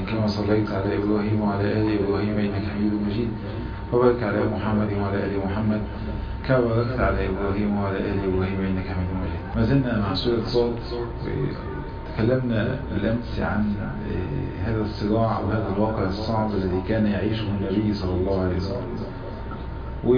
كما صليت على إبراهيم وعلى آل إبراهيم إنك حميد مجيد وبارك على محمد وعلى آل محمد كما باركت على إبراهيم وعلى آل إبراهيم إنك حميد مجيد ما زلنا مع سورة صاد تكلمنا بالأمس عن هذا الصراع وهذا الواقع الصعب الذي كان يعيشه النبي صلى الله عليه وسلم و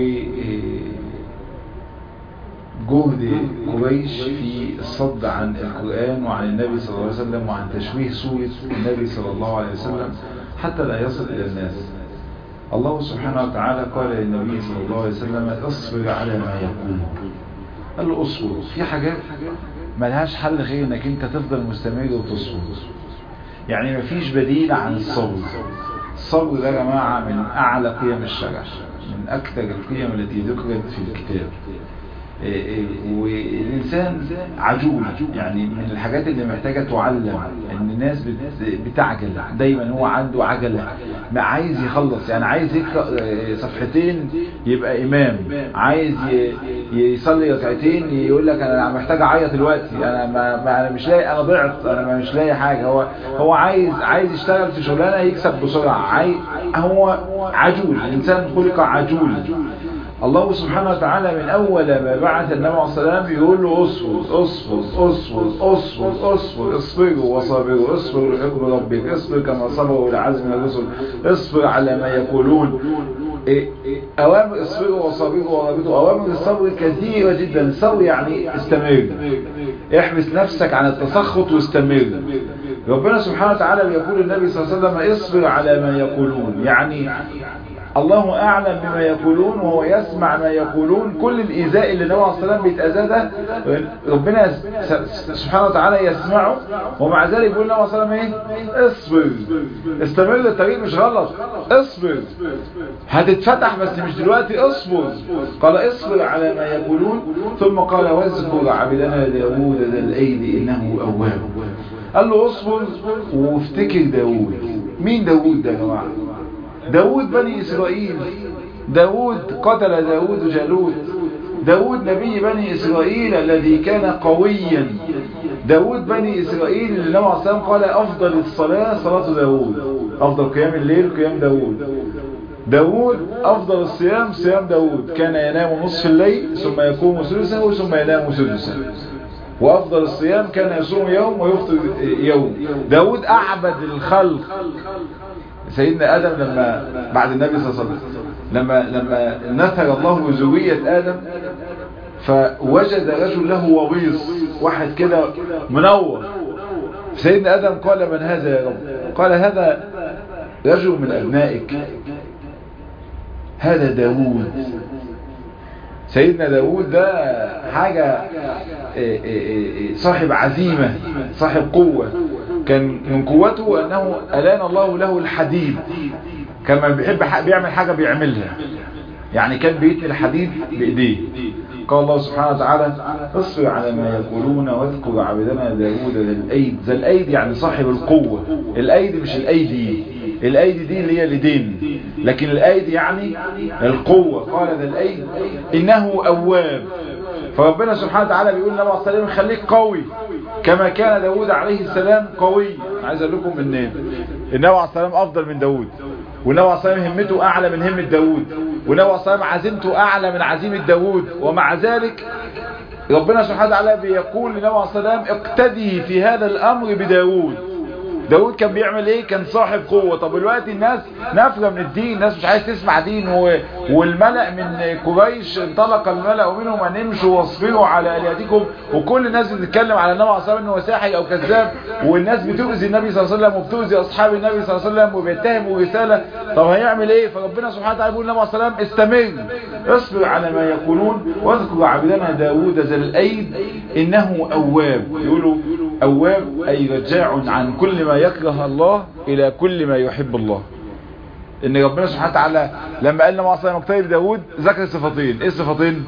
جهد قريش في الصد عن القرآن وعن النبي صلى الله عليه وسلم وعن تشويه صورة النبي صلى الله عليه وسلم حتى لا يصل إلى الناس الله سبحانه وتعالى قال للنبي صلى الله عليه وسلم اصبر على ما يقول قال له اصبر في حاجات ملهاش حل غير انك انت تفضل مستمر وتصبر يعني مفيش بديل عن الصبر الصبر ده يا جماعة من اعلى قيم الشرع من اكثر القيم التي ذكرت في الكتاب والإنسان عجول يعني من الحاجات اللي محتاجة تعلم ان الناس بتعجل دايما هو عنده عجلة ما عايز يخلص يعني عايز يقرأ صفحتين يبقى إمام عايز يصلي ركعتين يقول لك أنا محتاج أعيط دلوقتي أنا ما, ما أنا مش لاقي أنا ضعت أنا مش لاقي حاجة هو هو عايز عايز يشتغل في شغلانة يكسب بسرعة عايز هو عجول الإنسان خلق عجول الله سبحانه وتعالى من أول ما بعث النبي عليه السلام يقول له اصبر اصبر اصبر اصبر اصبر اصبروا وصابروا اصبروا لحكم ربك اصبر كما صبروا العزم الرسل اصبر على ما يقولون أوامر اصبروا وصابروا ورابطوا أوامر الصبر كثيرة جدا الصبر يعني استمر احبس نفسك عن التسخط واستمر ربنا سبحانه وتعالى بيقول النبي صلى الله عليه وسلم اصبر على ما يقولون يعني الله أعلم بما يقولون وهو يسمع ما يقولون كل الإيذاء اللي النبي عليه الصلاة والسلام بيتأذى ده ربنا سبحانه وتعالى يسمعه ومع ذلك يقول النبي عليه الصلاة والسلام ايه اصبر استمر الطريق مش غلط اصبر هتتفتح بس مش دلوقتي اصبر قال اصبر على ما يقولون ثم قال واذكر عبدنا داوود ذا الأيدي إنه أواب قال له اصبر وافتكر داوود مين داوود ده يا جماعه داود بني إسرائيل داود قتل داود جالوت داود نبي بني إسرائيل الذي كان قويا داود بني إسرائيل اللي النبي عليه الصلاة قال أفضل الصلاة صلاة داود أفضل قيام الليل قيام داود داود أفضل الصيام صيام داود كان ينام نصف الليل ثم يقوم ثلثه ثم ينام ثلثه وأفضل الصيام كان يصوم يوم ويفطر يوم داود أعبد الخلق سيدنا آدم لما بعد النبي صلى الله عليه وسلم لما لما نثر الله ذرية آدم فوجد رجل له وبيص واحد كده منور سيدنا آدم قال من هذا يا رب قال هذا رجل من أبنائك هذا داوود سيدنا داوود ده حاجة صاحب عزيمة صاحب قوة كان من قوته أنه ألان الله له الحديد كان بيحب بيعمل حاجة بيعملها يعني كان بيتني الحديد بإيديه قال الله سبحانه وتعالى اصبر على ما يقولون واذكر عبدنا داود ذا الأيد ذا الأيد يعني صاحب القوة الأيد مش الأيدي الأيدي دي اللي هي اليدين لكن الأيد يعني القوة قال ذا الأيد إنه أواب فربنا سبحانه وتعالى بيقول لنا عليه السلام خليك قوي كما كان داود عليه السلام قوي عايز اقول لكم ان النبي عليه السلام افضل من داود والنبي عليه السلام همته اعلى من همة داود والنبي عليه السلام عزيمته اعلى من عزيمة داود ومع ذلك ربنا سبحانه وتعالى بيقول للنبي عليه السلام اقتدي في هذا الامر بداود داود كان بيعمل ايه كان صاحب قوة طب دلوقتي الناس نافرة من الدين الناس مش عايز تسمع دين و... والملأ من قريش انطلق الملأ منهم ان امشوا واصبروا على الهتكم وكل الناس بتتكلم على النبي عليه الصلاه انه ساحر او كذاب والناس بتؤذي النبي صلى الله عليه وسلم وبتؤذي اصحاب النبي صلى الله عليه وسلم وبيتهموا رساله طب هيعمل ايه فربنا سبحانه وتعالى بيقول للنبي عليه الصلاه استمر اصبر على ما يقولون واذكر عبدنا داوود ذا الايد انه اواب يقولوا اواب اي رجاع عن كل ما يكره الله الى كل ما يحب الله ان ربنا سبحانه وتعالى لما قال لنا اصلا مكتب داود ذكر صفتين ايه الصفتين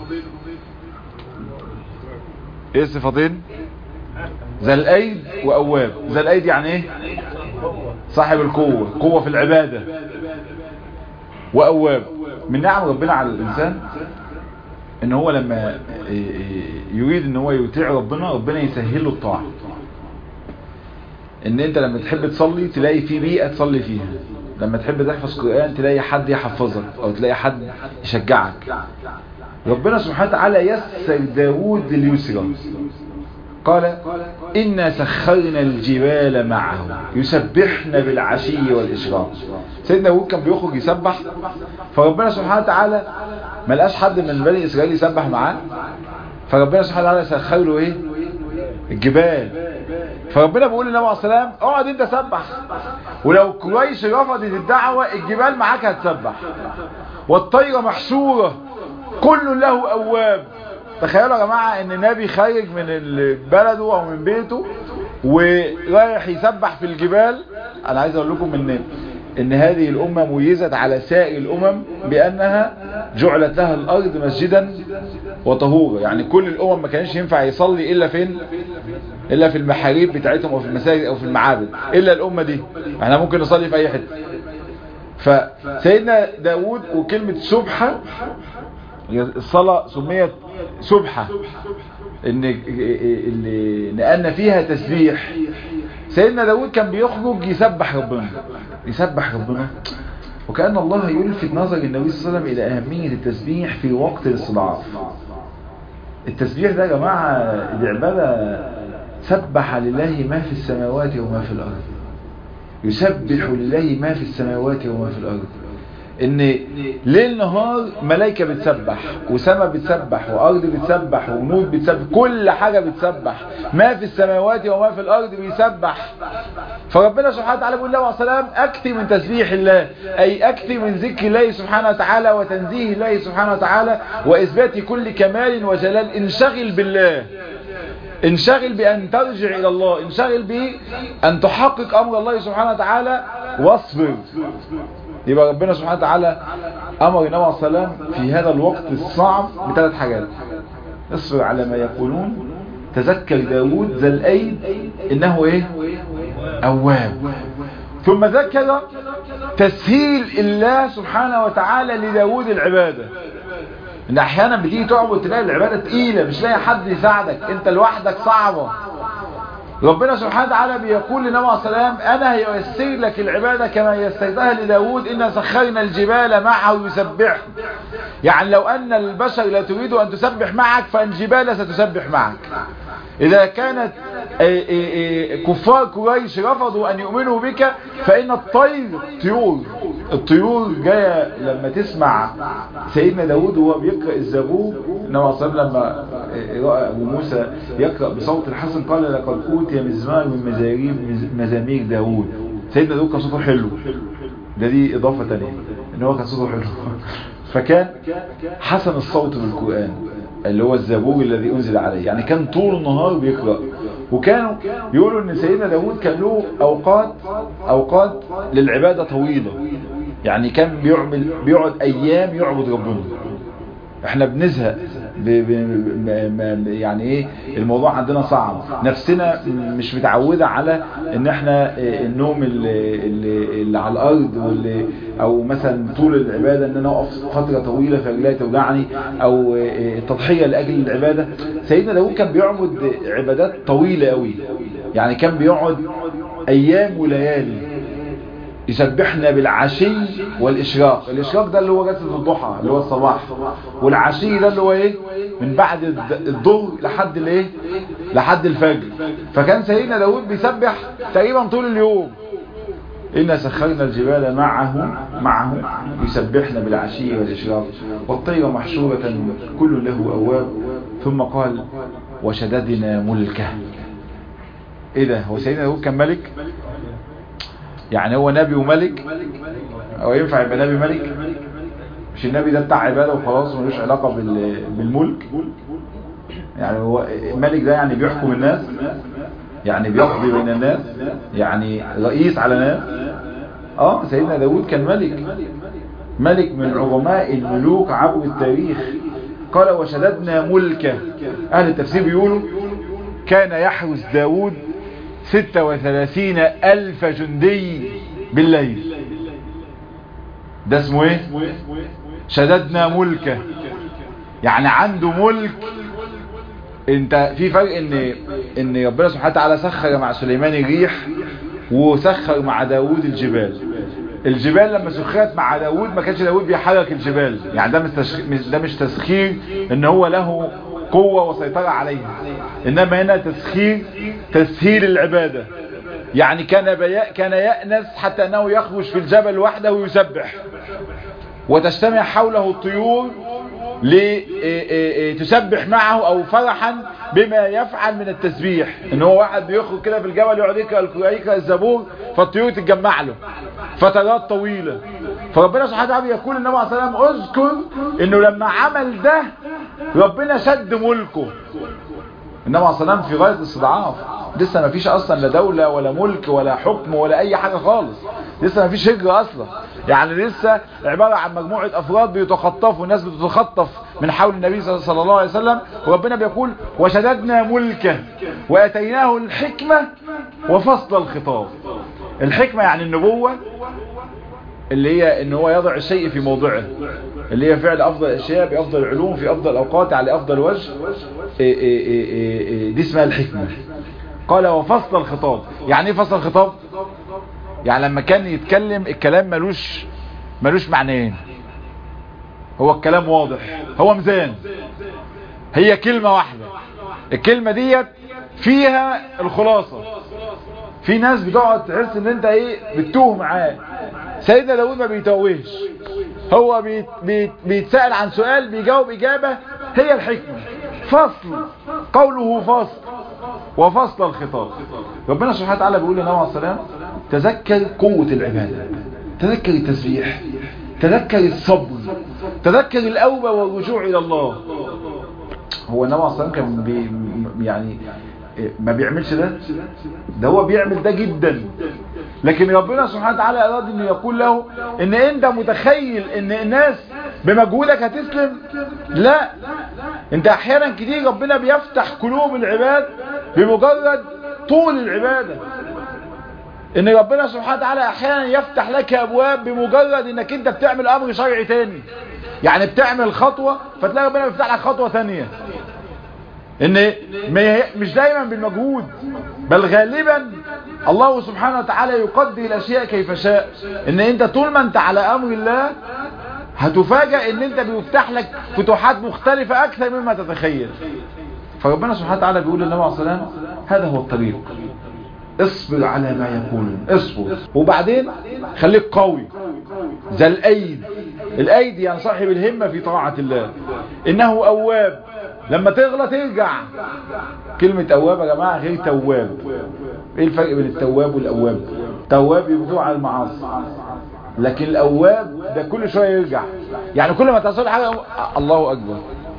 ايه الصفتين ذا الايد واواب ذا الايد يعني ايه صاحب القوة قوة في العبادة واواب من نعم ربنا على الانسان ان هو لما يريد ان هو يطيع ربنا ربنا يسهل له الطاعة ان انت لما تحب تصلي تلاقي في بيئة تصلي فيها لما تحب تحفظ قرآن تلاقي حد يحفظك او تلاقي حد يشجعك ربنا سبحانه وتعالى يسر داود لليسرى قال إنا سخرنا الجبال معه يسبحن بالعشي والإشراق سيدنا داود كان بيخرج يسبح فربنا سبحانه وتعالى ما لقاش حد من بني إسرائيل يسبح معاه فربنا سبحانه وتعالى سخر له إيه الجبال فربنا بيقول للنبي عليه السلام اقعد انت سبح ولو قريش رفضت الدعوة الجبال معاك هتسبح والطيرة محشورة كل له أواب تخيلوا يا جماعة ان النبي خارج من بلده او من بيته ورايح يسبح في الجبال انا عايز اقول لكم ان ان هذه الامة ميزت على سائر الامم بانها جعلت لها الارض مسجدا وطهورا يعني كل الامم ما كانش ينفع يصلي الا فين الا في المحاريب بتاعتهم او في المساجد او في المعابد الا الامة دي احنا ممكن نصلي في اي حتة فسيدنا داود وكلمة سبحة الصلاة سميت سبحة ان اللي نقلنا فيها تسبيح سيدنا داود كان بيخرج يسبح ربنا يسبح ربنا وكأن الله يلفت نظر النبي صلى الله عليه وسلم إلى أهمية التسبيح في وقت الاستضعاف التسبيح ده يا جماعة العبادة سبح لله ما في السماوات وما في الأرض يسبح لله ما في السماوات وما في الأرض ان ليل نهار ملائكة بتسبح وسماء بتسبح وارض بتسبح ونور بتسبح كل حاجة بتسبح ما في السماوات وما في الارض بيسبح فربنا سبحانه وتعالى بيقول له عليه السلام اكتي من تسبيح الله اي اكتي من ذكر الله سبحانه وتعالى وتنزيه الله سبحانه وتعالى واثبات كل كمال وجلال انشغل بالله انشغل بأن ترجع إلى الله انشغل بأن تحقق أمر الله سبحانه وتعالى واصبر يبقى ربنا سبحانه وتعالى أمر النبي عليه السلام في هذا الوقت الصعب بثلاث حاجات اصبر على ما يقولون تذكر داود ذا الأيد إنه إيه أواب ثم ذكر تسهيل الله سبحانه وتعالى لداود العبادة ان احيانا بتيجي تعبد تلاقي العبادة تقيلة مش لاقي حد يساعدك انت لوحدك صعبة ربنا سبحانه وتعالى بيقول لنبي عليه السلام انا هيسر لك العبادة كما يسرتها لداود إنا سخرنا الجبال معه يسبح يعني لو ان البشر لا تريد ان تسبح معك فالجبال ستسبح معك إذا كانت كفار قريش رفضوا أن يؤمنوا بك فإن الطير طيور الطيور جاية لما تسمع سيدنا داود وهو بيقرأ الزبور إنما صلى لما رأى أبو موسى يقرأ بصوت الحسن قال لقد أوتي مزمار من مزامير مزامير داود سيدنا داود كان صوته حلو ده دي إضافة تانية إن هو كان صوته حلو فكان حسن الصوت بالقرآن اللي هو الزبور الذي أنزل عليه يعني كان طول النهار بيقرأ وكانوا يقولوا ان سيدنا داود كان له أوقات أوقات للعبادة طويلة يعني كان بيعمل بيقعد أيام يعبد ربنا احنا بنزهق ب ب ب يعني ايه الموضوع عندنا صعب نفسنا مش متعودة على ان احنا النوم اللي, اللي على الارض واللي او مثلا طول العبادة ان انا اقف فترة طويلة فرجلي توجعني او التضحية لاجل العبادة سيدنا داود كان بيعبد عبادات طويلة قوي يعني كان بيقعد ايام وليالي يسبحنا بالعشي والإشراق الإشراق ده اللي هو جلسة الضحى اللي هو الصباح والعشي ده اللي هو ايه من بعد الظهر لحد الايه لحد الفجر فكان سيدنا داود بيسبح تقريبا طول اليوم إنا سخرنا الجبال معه معه يسبحنا بالعشي والإشراق والطير محشورة كل له أواب ثم قال وشددنا ملكه ايه ده هو سيدنا داود كان ملك يعني هو نبي وملك او ينفع يبقى نبي ملك مش النبي ده بتاع عبادة وخلاص ملوش علاقة بالملك يعني هو الملك ده يعني بيحكم الناس يعني بيقضي بين الناس يعني رئيس على ناس اه سيدنا داود كان ملك ملك من عظماء الملوك عبر التاريخ قال وشددنا ملكه اهل التفسير بيقولوا كان يحرس داود ستة وثلاثين ألف جندي بالليل ده اسمه ايه شددنا ملكه يعني عنده ملك انت في فرق ان ان ربنا سبحانه وتعالى سخر مع سليمان الريح وسخر مع داوود الجبال الجبال لما سخرت مع داوود ما كانش داوود بيحرك الجبال يعني ده مش تسخ... ده مش تسخير ان هو له قوة وسيطرة عليها انما هنا تسخير تسهيل العبادة يعني كان بي... كان يأنس حتى انه يخرج في الجبل وحده ويسبح وتجتمع حوله الطيور لتسبح معه او فرحا بما يفعل من التسبيح ان هو واحد بيخرج كده في الجبل يقعد يقرا يقرا الزبور فالطيور تتجمع له فترات طويله فربنا سبحانه وتعالى يقول النبي عليه الصلاه والسلام اذكر انه لما عمل ده ربنا شد ملكه النبي عليه الصلاه والسلام في غايه الاستضعاف لسه ما فيش اصلا لا دولة ولا ملك ولا حكم ولا اي حاجة خالص لسه ما فيش هجرة اصلا يعني لسه عبارة عن مجموعة افراد بيتخطفوا الناس بتتخطف من حول النبي صلى الله عليه وسلم وربنا بيقول وشددنا ملكه واتيناه الحكمة وفصل الخطاب الحكمة يعني النبوة اللي هي ان هو يضع الشيء في موضعه اللي هي فعل افضل الاشياء بافضل العلوم في افضل الاوقات على افضل وجه إيه إيه إيه دي اسمها الحكمة قال وفصل الخطاب يعني ايه فصل الخطاب يعني لما كان يتكلم الكلام ملوش ملوش معنيين هو الكلام واضح هو ميزان هي كلمة واحدة الكلمة ديت فيها الخلاصة في ناس بتقعد تحس ان انت ايه بتتوه معاه سيدنا داود ما بيتوهش هو بيت بيت بيتسأل عن سؤال بيجاوب اجابة هي الحكمة فصل قوله فصل وفصل الخطاب ربنا سبحانه وتعالى بيقول لنا عليه السلام تذكر قوة العبادة تذكر التسبيح تذكر الصبر تذكر الأوبة والرجوع إلى الله هو النبي عليه السلام كان بي يعني ما بيعملش ده ده هو بيعمل ده جدا لكن ربنا سبحانه وتعالى أراد أنه يقول له ان انت متخيل ان الناس بمجهودك هتسلم لا انت احيانا كتير ربنا بيفتح قلوب العباد بمجرد طول العبادة ان ربنا سبحانه وتعالى احيانا يفتح لك ابواب بمجرد انك انت بتعمل امر شرعي تاني يعني بتعمل خطوة فتلاقي ربنا بيفتح لك خطوة ثانيه ان مش دايما بالمجهود بل غالبا الله سبحانه وتعالى يقدر الاشياء كيف شاء ان انت طول ما انت على امر الله هتفاجأ ان انت بيفتح لك فتوحات مختلفة اكثر مما تتخيل فربنا سبحانه وتعالى بيقول للنبي عليه الصلاة والسلام هذا هو الطريق اصبر على ما يقولون اصبر وبعدين خليك قوي ذا الايد الايد يعني صاحب الهمة في طاعة الله انه اواب لما تغلط ارجع كلمة اواب يا جماعة غير تواب ايه الفرق بين التواب والاواب تواب يبدو على المعاصي لكن الاواب ده كل شوية يرجع يعني كل ما تصل حاجة الله اكبر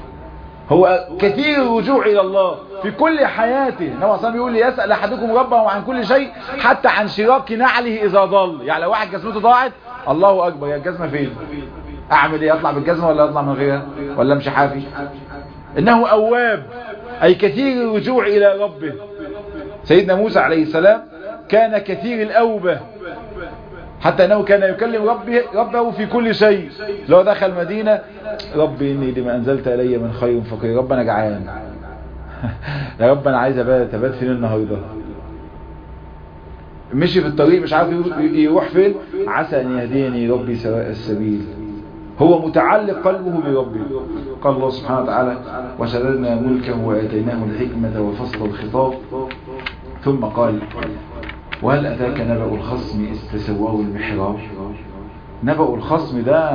هو كثير الرجوع الى الله في كل حياته النبي صلى بيقول لي يسأل احدكم ربه عن كل شيء حتى عن شراك نعله اذا ضل يعني لو واحد جزمته ضاعت الله اكبر يا الجزمه فين اعمل ايه اطلع بالجزمه ولا اطلع من غيرها ولا امشي حافي انه اواب اي كثير الرجوع الى ربه سيدنا موسى عليه السلام كان كثير الاوبه حتى انه كان يكلم ربه, ربه في كل شيء لو دخل مدينة ربي اني لما انزلت الي من خير فقير رب انا جعان يا رب انا عايز ابات ابات فين النهارده مشي في الطريق مش عارف يروح فين عسى ان يهديني ربي سواء السبيل هو متعلق قلبه بربه قال الله سبحانه وتعالى وشددنا ملكه واتيناه الحكمة وفصل الخطاب ثم قال وهل أتاك نبأ الخصم إذ تسواه المحراب نبأ الخصم ده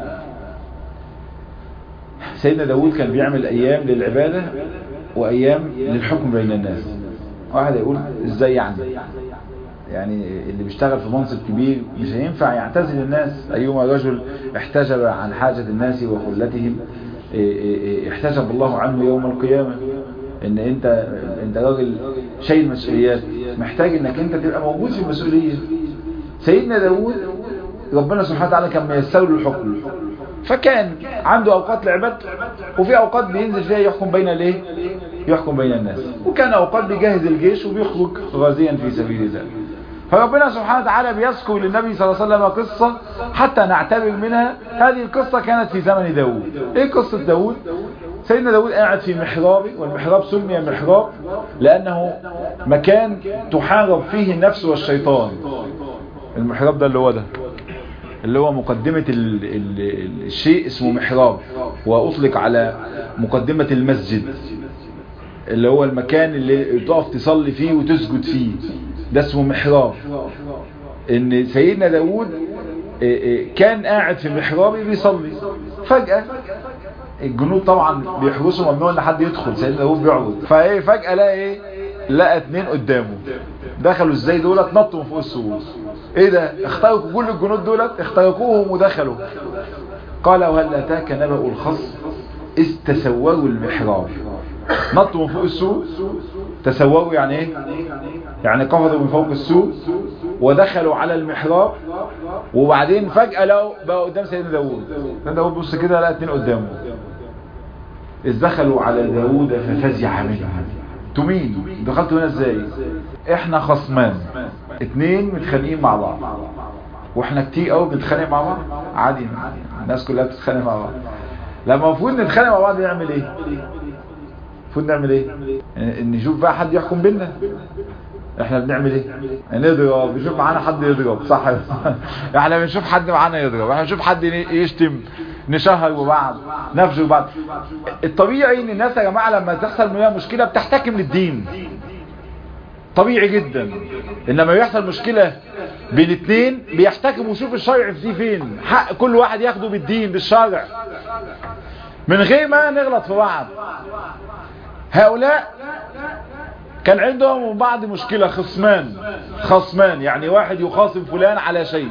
سيدنا داود كان بيعمل أيام للعبادة وأيام للحكم بين الناس واحد يقول إزاي يعني يعني اللي بيشتغل في منصب كبير مش هينفع يعتزل الناس أيما رجل احتجب عن حاجة الناس وخلتهم احتجب الله عنه يوم القيامة ان انت انت راجل شايل مسؤوليات محتاج انك انت تبقى موجود في المسؤولية سيدنا داود ربنا سبحانه وتعالى كان ميسر له الحكم فكان عنده اوقات لعباد وفي اوقات بينزل فيها يحكم بين الايه يحكم بين الناس وكان اوقات بيجهز الجيش وبيخرج غازيا في سبيل الله فربنا سبحانه وتعالى بيذكر للنبي صلى الله عليه وسلم قصة حتى نعتبر منها هذه القصة كانت في زمن داود ايه قصة داود سيدنا داود قاعد في محراب والمحراب سمي محراب لأنه مكان تحارب فيه النفس والشيطان المحراب ده اللي هو ده اللي هو مقدمة ال ال الشيء اسمه محراب وأطلق على مقدمة المسجد اللي هو المكان اللي تقف تصلي فيه وتسجد فيه ده اسمه محراب ان سيدنا داود كان قاعد في محرابه بيصلي فجأة الجنود طبعا بيحرسوا ممنوع ان حد يدخل سيدنا داود بيعبد فايه فجأة لقى ايه لقى اتنين قدامه دخلوا ازاي دولت نطوا من فوق السور ايه ده اخترقوا كل الجنود دولت اخترقوهم ودخلوا قال وهل اتاك نبأ الخص اذ تسوروا المحراب نطوا من فوق السور تسوروا يعني ايه يعني قفزوا من فوق السور ودخلوا على المحراب وبعدين فجأة لقوا بقى قدام سيدنا داوود سيدنا داوود بص كده لقى اتنين قدامه إذ دخلوا على داوود ففزع منهم انتوا مين دخلتوا هنا ازاي احنا خصمان اتنين متخانقين مع بعض واحنا كتير قوي بنتخانق مع بعض عادي الناس كلها بتتخانق مع بعض لما المفروض نتخانق مع بعض نعمل ايه المفروض نعمل ايه نشوف بقى حد يحكم بينا احنا بنعمل ايه نضرب بنشوف معانا حد يضرب صح احنا بنشوف حد معانا يضرب احنا بنشوف حد يشتم نشهر ببعض نفجر بعض الطبيعي ان الناس يا جماعه لما تحصل منها مشكله بتحتكم للدين طبيعي جدا انما يحصل مشكله بين اتنين بيحتكموا ويشوف الشرع في دي فين حق كل واحد ياخده بالدين بالشرع من غير ما نغلط في بعض هؤلاء كان عندهم من بعض مشكلة خصمان خصمان يعني واحد يخاصم فلان على شيء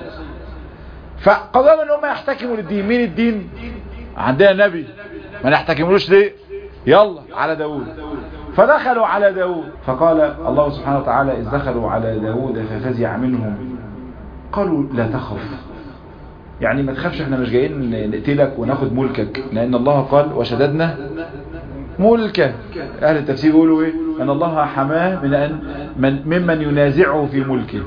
فقرروا ان هم يحتكموا للدين مين الدين عندنا نبي ما نحتكملوش ليه يلا على داود فدخلوا على داود فقال الله سبحانه وتعالى إذ دخلوا على داود ففزع منهم قالوا لا تخف يعني ما تخافش احنا مش جايين نقتلك وناخد ملكك لأن الله قال وشددنا ملكه أهل التفسير يقولوا إيه أن الله حماه من أن من ممن ينازعه في ملكه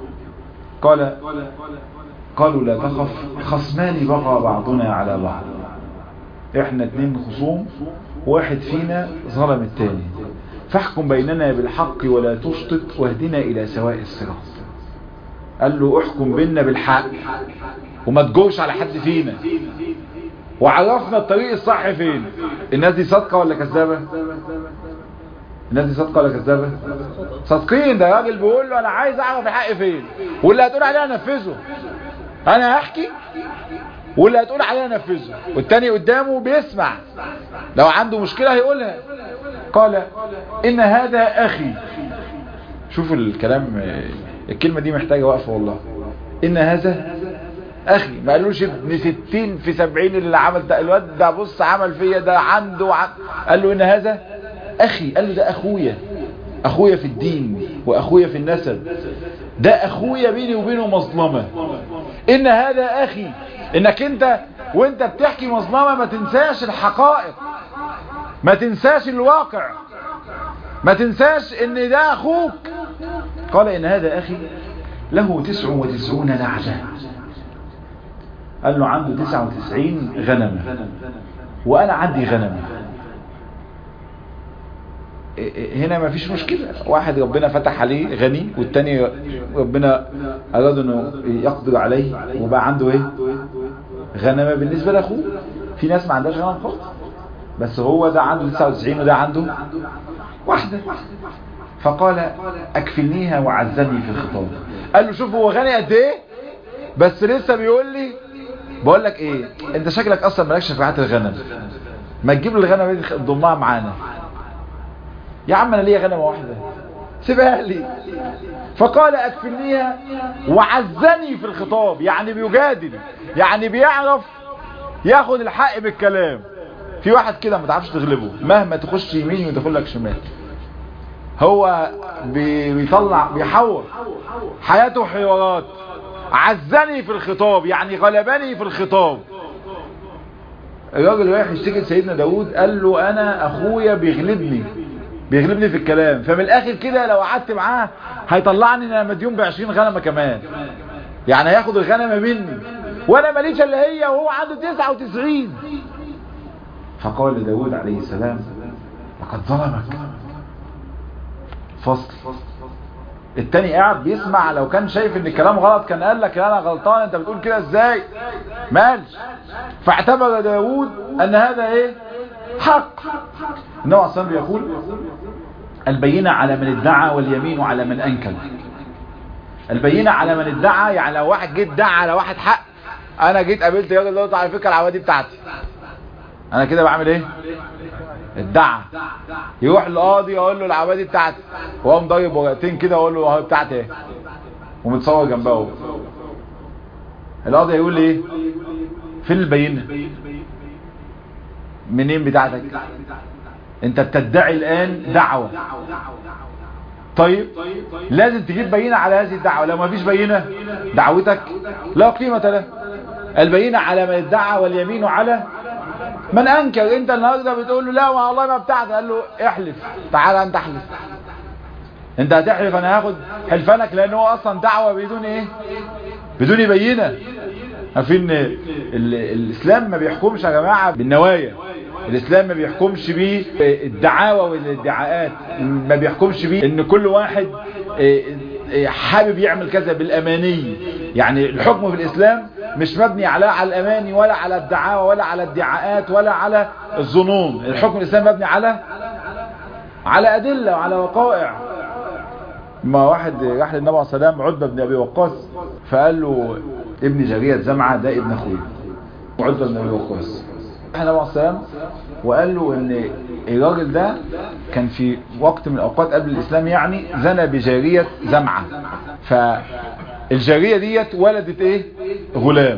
قال قالوا لا تخف خصمان بغى بعضنا على بعض احنا اتنين خصوم واحد فينا ظلم التاني فاحكم بيننا بالحق ولا تشطط واهدنا الى سواء الصراط قال له احكم بيننا بالحق وما تجوش على حد فينا وعرفنا الطريق الصح فين الناس دي صادقه ولا كذابه الناس دي صادقه ولا كذابه صادقين ده راجل بيقول له انا عايز اعرف الحق فين واللي هتقول عليه انفذه انا هحكي واللي هتقول عليه انفذه والتاني قدامه بيسمع لو عنده مشكله هيقولها قال ان هذا اخي شوف الكلام الكلمه دي محتاجه وقفه والله ان هذا اخي ما قالوش ابن ستين في سبعين اللي عمل ده الواد ده بص عمل فيا ده عنده عم. قال له ان هذا اخي قال له ده اخويا اخويا في الدين واخويا في النسب ده اخويا بيني وبينه مظلمة ان هذا اخي انك انت وانت بتحكي مظلمة ما تنساش الحقائق ما تنساش الواقع ما تنساش ان ده اخوك قال ان هذا اخي له تسع وتسعون نعجة قال له عنده تسعة وتسعين غنمة وانا عندي غنمة هنا ما فيش مشكلة واحد ربنا فتح عليه غني والتاني ربنا أراد أنه يقدر عليه وبقى عنده ايه غنمة بالنسبة لأخوه في ناس ما عندهاش غنم خالص بس هو ده عنده 99 وده عنده واحدة فقال أكفلنيها وعزني في الخطاب قال له شوف هو غني قد ايه بس لسه بيقول لي بقول لك ايه انت شكلك اصلا مالكش في حياه الغنم ما تجيب لي الغنم دي تضمها معانا يا عم انا ليا غنمه واحده سيبها لي فقال اكفلنيها وعزني في الخطاب يعني بيجادل يعني بيعرف ياخد الحق بالكلام في واحد كده ما تعرفش تغلبه مهما تخش يمين ويدخل لك شمال هو بيطلع بيحور حياته حوارات عزني في الخطاب يعني غلبني في الخطاب الراجل رايح يشتكي لسيدنا داود قال له انا اخويا بيغلبني بيغلبني في الكلام فمن الاخر كده لو قعدت معاه هيطلعني ان انا مديون ب 20 غنمه كمان يعني هياخد الغنمه مني وانا ماليش الا هي وهو عنده 99 فقال داود عليه السلام لقد ظلمك فصل التاني قاعد بيسمع لو كان شايف ان الكلام غلط كان قال لك انا غلطان انت بتقول كده ازاي مالش فاعتبر داود ان هذا ايه حق النبي عليه الصلاه يقول البينة على من ادعى واليمين على من انكر البينة على من ادعى يعني لو واحد جيت ادعى على واحد حق انا جيت قابلت الراجل دوت على فكره العوادي بتاعتي انا كده بعمل ايه ادعى يروح القاضي يقول له العبادي بتاعتي وهو مضرب ورقتين كده واقول له اهو بتاعتي ايه ومتصور جنبها اهو القاضي يقول لي ايه فين البينه منين بتاعتك انت بتدعي الان دعوه طيب لازم تجيب بينه على هذه الدعوه لو ما فيش بينه دعوتك لا قيمه لها البينه على من ادعى واليمين على من انكر انت النهارده بتقول له لا والله ما بتاعتي قال له احلف تعال انت احلف انت هتحلف انا هاخد حلفانك لان هو اصلا دعوه بدون ايه بدون بينه عارفين الاسلام ما بيحكمش يا جماعه بالنوايا الاسلام ما بيحكمش بيه الدعاوى والادعاءات ما بيحكمش بيه ان كل واحد حابب يعمل كذا بالاماني يعني الحكم في الاسلام مش مبني على على الاماني ولا على الدعاوى ولا على الادعاءات ولا على الظنون الحكم الاسلامي مبني على على ادله وعلى وقائع ما واحد راح للنبي عليه السلام عتبه بن ابي وقاص فقال له ابن جاريه زمعه ده ابن اخويا عتبه بن ابي وقاص راح النبي عليه السلام وقال له ان الراجل ده كان في وقت من الاوقات قبل الاسلام يعني زنى بجاريه زمعه فالجاريه ديت ولدت ايه غلام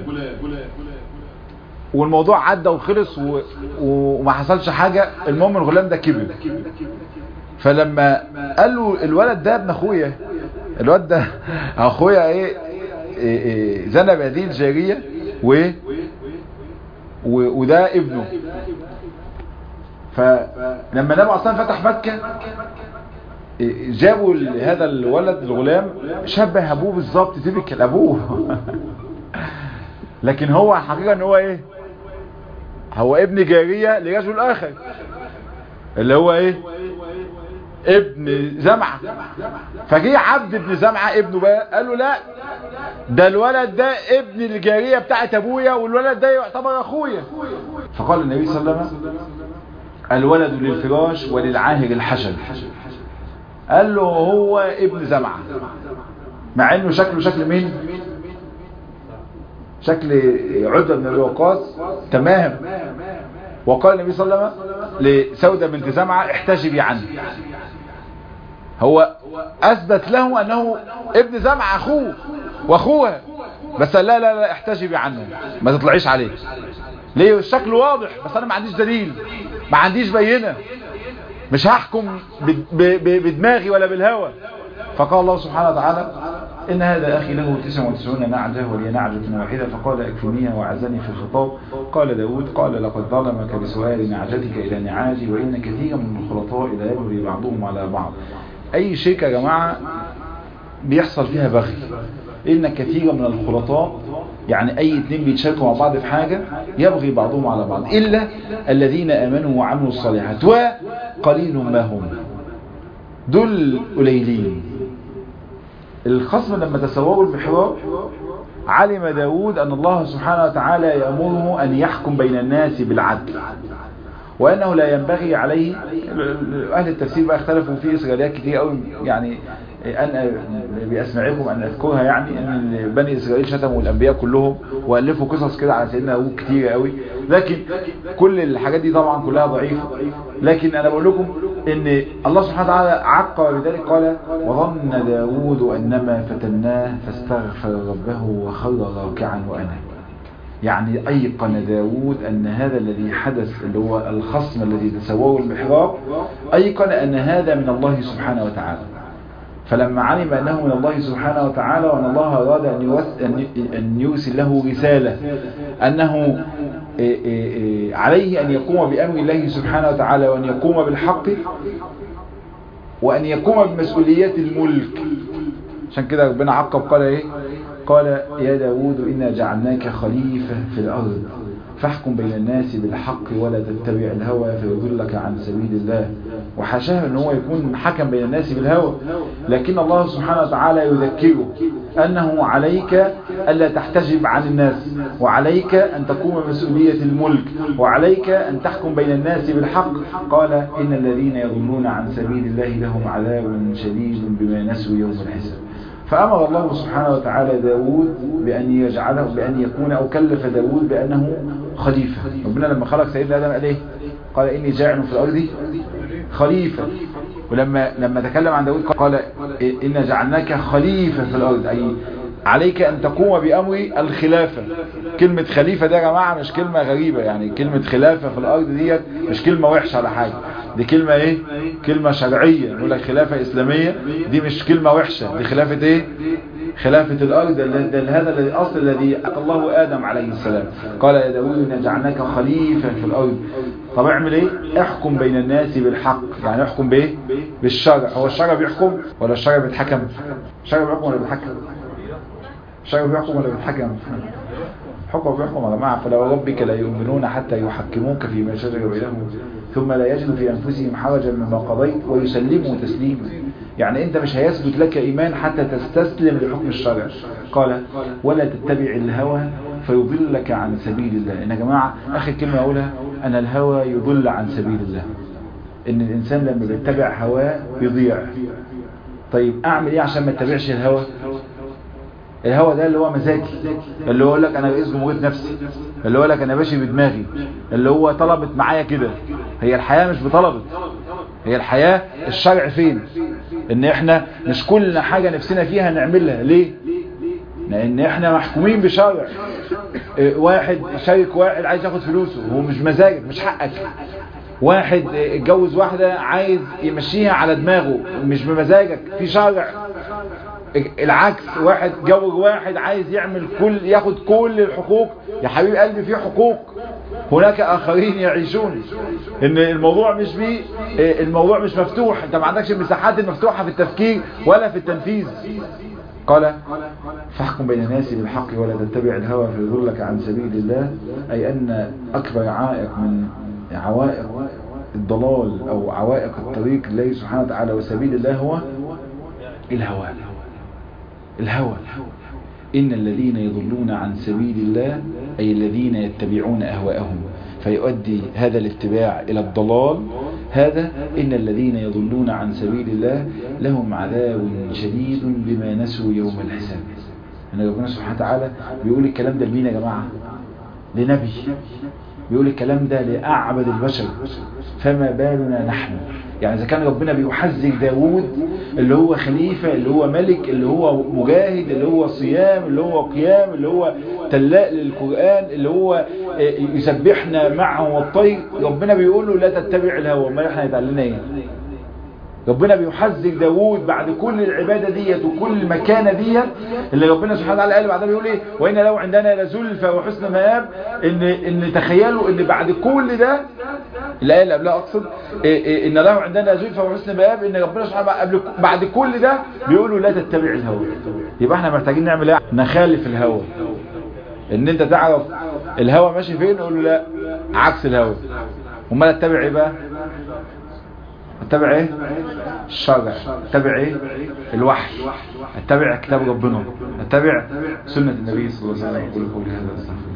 والموضوع عدى وخلص و... وما حصلش حاجة المهم الغلام ده كبر فلما قال له الولد ده ابن اخويا الولد ده اخويا ايه, إيه, إيه زنى بهذه الجارية و... و... وده ابنه فلما النبي اصلا فتح مكة جابوا هذا الولد الغلام شبه ابوه بالظبط تبكل ابوه لكن هو حقيقة ان هو ايه هو ابن جارية لرجل اخر اللي هو ايه ابن زمعة فجي عبد ابن زمعة ابنه بقى قال له لا ده الولد ده ابن الجارية بتاعت ابويا والولد ده يعتبر اخويا فقال النبي صلى الله عليه وسلم الولد للفراش وللعاهر الحشل قال له هو ابن زمعة مع انه شكله شكل مين شكل عدة بن ابي وقاص تمام وقال النبي صلى الله عليه وسلم لسودة بنت زمعة احتجبي عنه هو اثبت له انه ابن زمعة اخوه واخوها بس لا لا لا احتجبي عنه ما تطلعيش عليه ليه الشكل واضح بس انا ما عنديش دليل ما عنديش بينه مش هحكم بدماغي ولا بالهوى فقال الله سبحانه وتعالى إن هذا أخي له 99 نعجة ولي نعجة واحدة فقال اكفنيها وعزني في الخطاب قال داود قال لقد ظلمك بسؤال نعجتك إلى نعاجي وإن كثيرا من الخلطاء لا يبغي بعضهم على بعض أي شركة يا جماعة بيحصل فيها بغي إن كثيرا من الخلطاء يعني أي اتنين بيتشاركوا مع بعض في حاجة يبغي بعضهم على بعض إلا الذين آمنوا وعملوا الصالحات وقليل ما هم دول قليلين الخصم لما تسوروا المحراب علم داود أن الله سبحانه وتعالى يأمره أن يحكم بين الناس بالعدل وأنه لا ينبغي عليه أهل التفسير بقى اختلفوا في إسرائيليات كتير قوي يعني أنا بأسمعكم أن أذكرها يعني أن بني إسرائيل شتموا الأنبياء كلهم وألفوا قصص كده على سيدنا داود كتير قوي لكن كل الحاجات دي طبعا كلها ضعيفة لكن أنا بقول لكم ان الله سبحانه وتعالى عقب بذلك قال وظن داود انما فتناه فاستغفر ربه وخر راكعا واناب يعني ايقن داود ان هذا الذي حدث اللي هو الخصم الذي تسواه المحراب ايقن ان هذا من الله سبحانه وتعالى فلما علم انه من الله سبحانه وتعالى وان الله اراد ان يرسل له رسالة انه عليه أن يقوم بأمر الله سبحانه وتعالى وأن يقوم بالحق وأن يقوم بمسؤوليات الملك عشان كده ربنا عقب قال إيه قال يا داود إنا جعلناك خليفة في الأرض فاحكم بين الناس بالحق ولا تتبع الهوى فيضلك عن سبيل الله وحاشاه ان هو يكون حكم بين الناس بالهوى لكن الله سبحانه وتعالى يذكره أنه عليك ألا تحتجب عن الناس وعليك أن تقوم مسؤولية الملك وعليك أن تحكم بين الناس بالحق قال إن الذين يضلون عن سبيل الله لهم عذاب شديد بما نسوا يوم الحساب فأمر الله سبحانه وتعالى داود بأن يجعله بأن يكون أو كلف داود بأنه خليفة ربنا لما خلق سيدنا آدم قال إيه قال إني جاعل في الأرض خليفة ولما لما تكلم عن داود قال إن جعلناك خليفة في الأرض أي عليك أن تقوم بأمر الخلافة كلمة خليفة ده يا جماعة مش كلمة غريبة يعني كلمة خلافة في الأرض ديت مش كلمة وحشة على حاجة دي كلمة ايه كلمة شرعية نقول لك خلافة إسلامية دي مش كلمة وحشة دي خلافة ايه خلافة الأرض هذا الأصل الذي أتى الله آدم عليه السلام قال يا داود إن جعلناك خليفة في الأرض طب اعمل ايه احكم بين الناس بالحق يعني احكم بايه بالشرع هو الشرع بيحكم ولا الشرع بيتحكم الشرع بيحكم ولا بيتحكم الشرع بيحكم ولا بيتحكم حكم بيحكم يا جماعه فلو ربك لا يؤمنون حتى يحكموك فيما شجر بينهم ثم لا يجدوا في انفسهم حرجا مما قضيت ويسلموا تسليما يعني انت مش هيثبت لك ايمان حتى تستسلم لحكم الشرع قال ولا تتبع الهوى فيضلك عن سبيل الله ان يا جماعه اخر كلمه اقولها ان الهوى يضل عن سبيل الله ان الانسان لما بيتبع هواه بيضيع طيب اعمل ايه عشان ما اتبعش الهوى الهوى ده اللي هو مزاجي اللي هو يقول لك انا بقيس جمهوريه نفسي اللي هو يقول لك انا ماشي بدماغي اللي هو طلبت معايا كده هي الحياه مش بطلبت هي الحياه الشرع فين ان احنا مش كل حاجه نفسنا فيها نعملها ليه لان احنا محكومين بشرع واحد شريك واحد عايز ياخد فلوسه هو مش مزاجك مش حقك واحد اتجوز واحدة عايز يمشيها على دماغه مش بمزاجك في شرع العكس واحد جوز واحد عايز يعمل كل ياخد كل الحقوق يا حبيب قلبي في حقوق هناك اخرين يعيشون ان الموضوع مش بي الموضوع مش مفتوح انت ما عندكش المساحات المفتوحة في التفكير ولا في التنفيذ قال فاحكم بين الناس بالحق ولا تتبع الهوى فيضلك عن سبيل الله أي أن أكبر عائق من عوائق الضلال أو عوائق الطريق الله سبحانه وتعالى وسبيل الله هو الهوى الهوى إن الذين يضلون عن سبيل الله أي الذين يتبعون أهواءهم فيؤدي هذا الاتباع إلى الضلال هذا إن الذين يضلون عن سبيل الله لهم عذاب شديد بما نسوا يوم الحساب أن ربنا سبحانه وتعالى بيقول الكلام ده لمين يا جماعة لنبي بيقول الكلام ده لأعبد البشر فما بالنا نحن يعني إذا كان ربنا بيحذر داود اللي هو خليفة اللي هو ملك اللي هو مجاهد اللي هو صيام اللي هو قيام اللي هو تلاء للقرآن اللي هو يسبحنا معه والطير ربنا بيقول له لا تتبع الهوى ما احنا يتعلمنا ايه ربنا بيحذر داوود بعد كل العبادة ديت وكل المكانة ديت اللي ربنا سبحانه وتعالى قال بعدها بيقول ايه وإن لو عندنا لزلفى وحسن مآب ان ان تخيلوا ان بعد كل ده الآية اللي قبلها أقصد إيه إيه إن له عندنا زلفى وحسن مآب إن ربنا سبحانه قبل بعد كل ده بيقولوا لا تتبع الهوى يبقى احنا محتاجين نعمل ايه نخالف الهوى ان انت تعرف الهوى ماشي فين نقول له لا عكس الهوى امال اتبع ايه بقى اتبع ايه الشرع اتبع ايه الوحي اتبع كتاب ربنا اتبع سنة النبي صلى الله عليه وسلم قولوا قولي هذا استغفر